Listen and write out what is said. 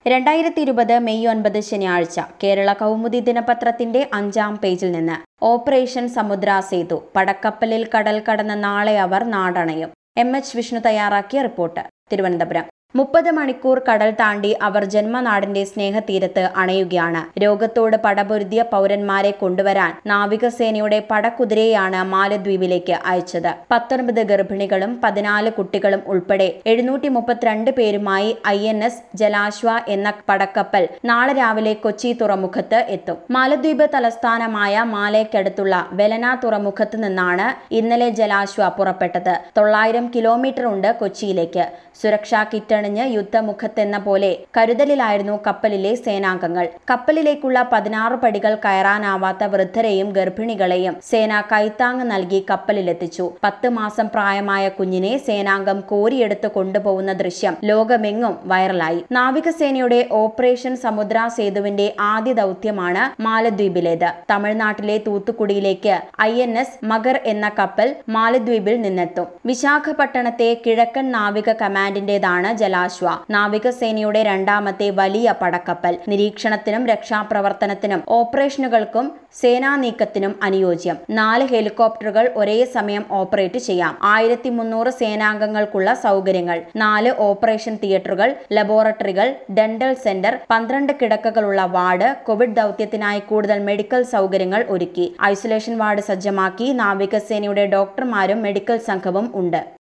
രണ്ടായിരത്തി ഇരുപത് മെയ് ഒൻപത് ശനിയാഴ്ച കേരള കൗമുദി ദിനപത്രത്തിന്റെ അഞ്ചാം പേജിൽ നിന്ന് ഓപ്പറേഷൻ സമുദ്ര സേതു പടക്കപ്പലിൽ കടൽ കടന്ന നാളെ അവർ നാടണയും എം എച്ച് വിഷ്ണു തയ്യാറാക്കിയ റിപ്പോർട്ട് തിരുവനന്തപുരം മുപ്പത് മണിക്കൂർ കടൽ താണ്ടി അവർ ജന്മനാടിന്റെ സ്നേഹതീരത്ത് അണയുകയാണ് രോഗത്തോട് പടപൊരുതിയ പൗരന്മാരെ കൊണ്ടുവരാൻ നാവികസേനയുടെ പടക്കുതിരയെയാണ് മാലദ്വീപിലേക്ക് അയച്ചത് പത്തൊൻപത് ഗർഭിണികളും പതിനാല് കുട്ടികളും ഉൾപ്പെടെ എഴുന്നൂറ്റി മുപ്പത്തിരണ്ട് പേരുമായി ഐ എൻ എസ് ജലാശ്വ എന്ന പടക്കപ്പൽ നാളെ രാവിലെ കൊച്ചി തുറമുഖത്ത് എത്തും മാലദ്വീപ് തലസ്ഥാനമായ മാലയ്ക്കടുത്തുള്ള വെലന തുറമുഖത്ത് നിന്നാണ് ഇന്നലെ ജലാശ്വ പുറപ്പെട്ടത് തൊള്ളായിരം കിലോമീറ്റർ ഉണ്ട് കൊച്ചിയിലേക്ക് സുരക്ഷാ കിറ്റണിഞ്ഞ് യുദ്ധമുഖത്തെന്ന പോലെ കരുതലിലായിരുന്നു കപ്പലിലെ സേനാംഗങ്ങൾ കപ്പലിലേക്കുള്ള പതിനാറ് പടികൾ കയറാനാവാത്ത വൃദ്ധരെയും ഗർഭിണികളെയും സേന കൈത്താങ് നൽകി കപ്പലിലെത്തിച്ചു പത്ത് മാസം പ്രായമായ കുഞ്ഞിനെ സേനാംഗം കോരിയെടുത്ത് കൊണ്ടുപോകുന്ന ദൃശ്യം ലോകമെങ്ങും വൈറലായി നാവികസേനയുടെ ഓപ്പറേഷൻ സമുദ്ര സേതുവിന്റെ ആദ്യ ദൗത്യമാണ് മാലദ്വീപിലേത് തമിഴ്നാട്ടിലെ തൂത്തുക്കുടിയിലേക്ക് ഐ എൻ എസ് മഗർ എന്ന കപ്പൽ മാലദ്വീപിൽ നിന്നെത്തും വിശാഖപട്ടണത്തെ കിഴക്കൻ നാവിക കമാൻഡിന്റേതാണ് ജലാശ്വ നാവികസേനയുടെ രണ്ടാമത്തെ വലിയ പടക്കപ്പൽ നിരീക്ഷണത്തിനും രക്ഷാപ്രവർത്തനത്തിനും ഓപ്പറേഷനുകൾക്കും സേനാ നീക്കത്തിനും അനുയോജ്യം നാല് ഹെലികോപ്റ്ററുകൾ ഒരേ സമയം ഓപ്പറേറ്റ് ചെയ്യാം ആയിരത്തി മുന്നൂറ് സേനാംഗങ്ങൾക്കുള്ള സൗകര്യങ്ങൾ നാല് ഓപ്പറേഷൻ തിയേറ്ററുകൾ ലബോറട്ടറികൾ ഡെന്റൽ സെന്റർ പന്ത്രണ്ട് കിടക്കകളുള്ള വാർഡ് കോവിഡ് ദൗത്യത്തിനായി കൂടുതൽ മെഡിക്കൽ സൗകര്യങ്ങൾ ഒരുക്കി ഐസൊലേഷൻ വാർഡ് സജ്ജമാക്കി നാവികസേനയുടെ ഡോക്ടർമാരും മെഡിക്കൽ സംഘവും ഉണ്ട്